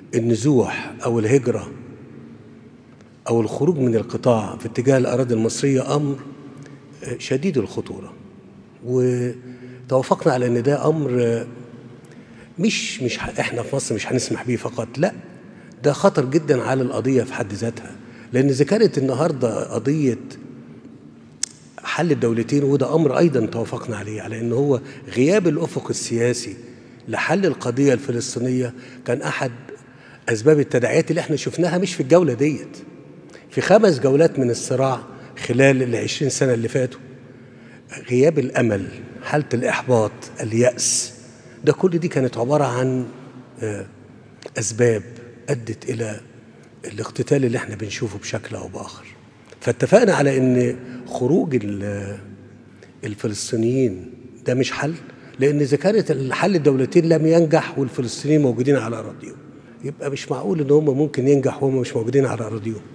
النزوح او الهجره او الخروج من القطاع في اتجاه الاراضي المصريه امر شديد الخطوره وتوافقنا على ان ده امر مش مش ح- احنا في مصر مش هنسمح بيه فقط لا ده خطر جدا على القضيه في حد ذاتها لان اذا كانت النهارده قضيه حل الدولتين وده امر ايضا توافقنا عليه على ان هو غياب الافق السياسي لحل القضيه الفلسطينيه كان احد اسباب التداعيات اللي احنا شفناها مش في الجوله ديت في خمس جولات من الصراع خلال العشرين سنه اللي فاتوا غياب الامل حاله الاحباط الياس ده كل دي كانت عباره عن آه، اسباب ادت الى الاقتتال اللي احنا بنشوفه بشكل او باخر فاتفقنا على ان خروج ال- الفلسطينيين ده مش حل لان اذا كانت الحل الدولتين لم ينجح والفلسطينيين موجودين على اراضيهم يبقى مش معقول ان هم ممكن ينجح وهم مش موجودين على اراضيهم